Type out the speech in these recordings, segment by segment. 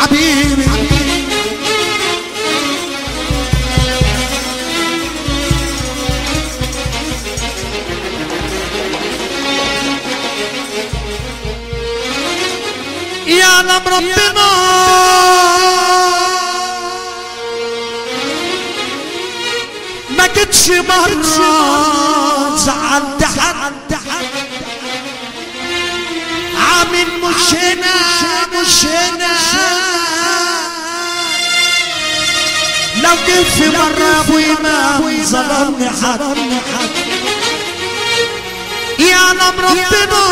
حبيبي يعلم ربنا ما جتش مرة زعلت حد عامل مش هنا مش هنا لو جه في مرة ابو امام ظلمني حد يعلم ربنا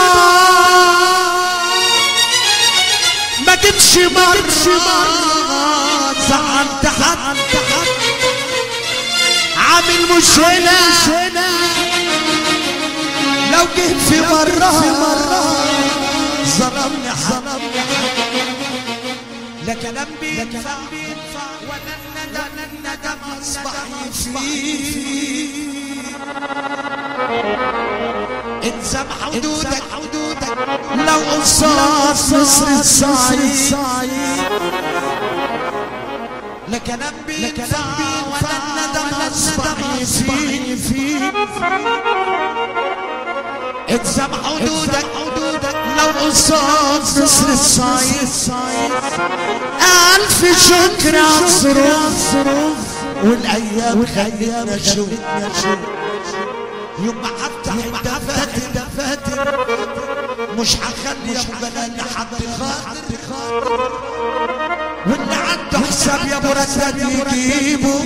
ما جتش مرة زعلت حد عامل مش هنا لو جه في مرة ظلمني حد لا كلام بينفع ولا الندم الندم اصبح فيه الزم حدودك حدودك لو قصاد مصر الصعيد لا كلام بينفع ولا الندم اصبح فيه الزم حدودك حدودك لو قصاد مصر الصعيد ألف شكر على الظروف والأيام خلتنا نشوف يوم ما هفتح الدفاتر مش هخلي يا ابو جلال لحد خاطر واللي عنده حساب يا ابو رسد يجيبه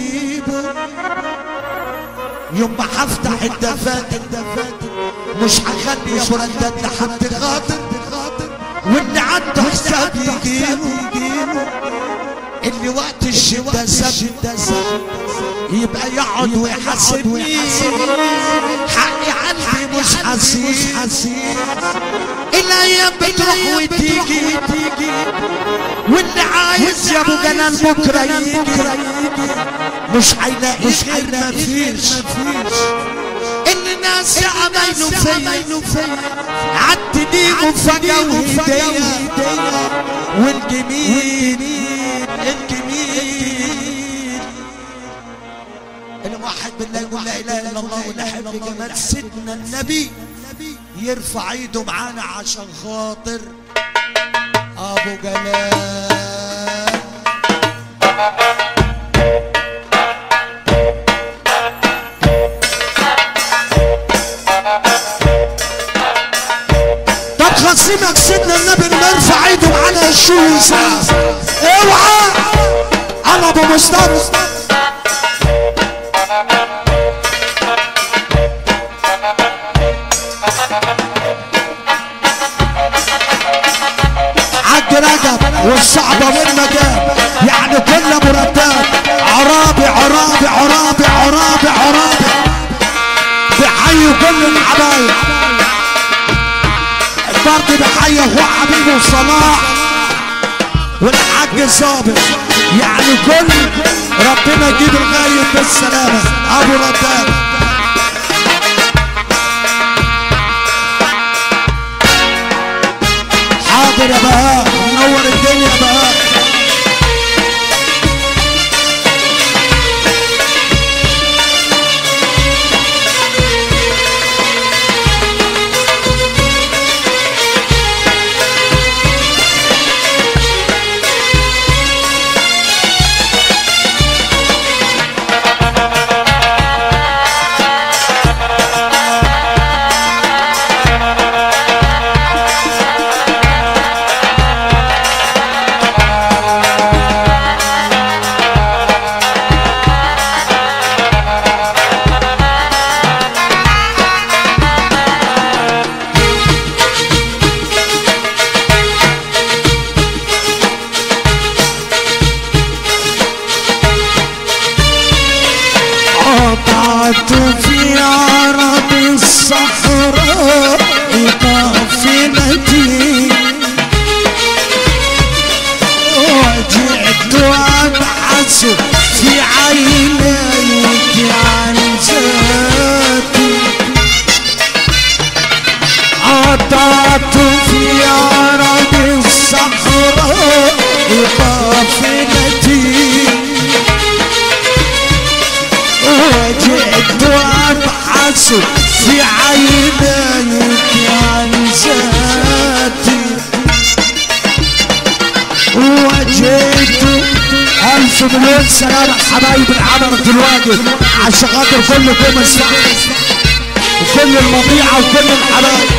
يوم ما هفتح الدفاتر مش هخلي يا ابو رداد لحد خاطر واللي عنده حساب يجيبه اللي وقت الشدة سب يبقى يقعد ويحاسبني حقي قلبي مش حسيب الايام بتروح وتيجي واللي عايز يا ابو جلال بكره يجي مش هيلاقي غير مفيش اللي ناس يا عمايله فيا عدت دي مفاجأة وهدية والجميل الجميل الواحد بالله يقول لا اله الا الله ونحب جمال سيدنا النبي يرفع ايده معانا عشان خاطر ابو جلال طب خصيمك سيدنا النبي مرفع ايده معانا الشوز اوعى انا ابو مصطفى عد رجب والصعبة والمجال يعني كل مرتب عرابي عرابي عرابي عرابي عرابي بحيي كل الحبايب برضه بحيي اخوه حبيبي صلاح والحاج صابر يعني كل ربنا يجيب الغايب بالسلامة ابو رداد حاضر يا بهاء منور الدنيا يا بهاء قطعت في عرب الصحراء قافلتي وجئت ابحث في عينيك عن ذاتي قطعت في عرب الصحراء روحي قافلتي وجئت ابحث في عينيك عن ذاتي وجئت ألف مليون سلام حبايب العمر دلوقتي عشان خاطر كل كوم الساعة وكل المضيعة وكل الحبايب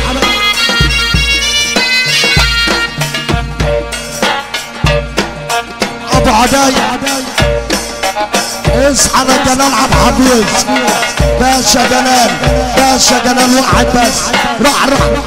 ابو عداي اصحى يا جلال عبد الحفيظ باشا جلال باشا جلال واحد بس روح روح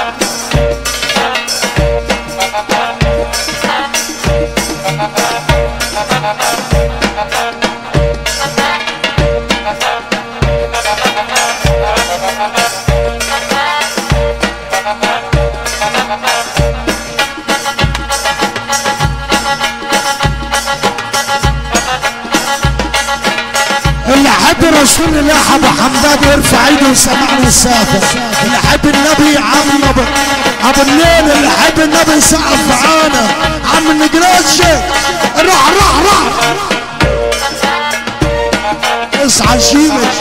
اللي حب رسول الله ابو حمدان يرفع ايده ويسمعني السافر اللي حب النبي عم ابو ابو الليل اللي حب النبي يسقف معانا عم النجراش روح روح روح اصحى شيلك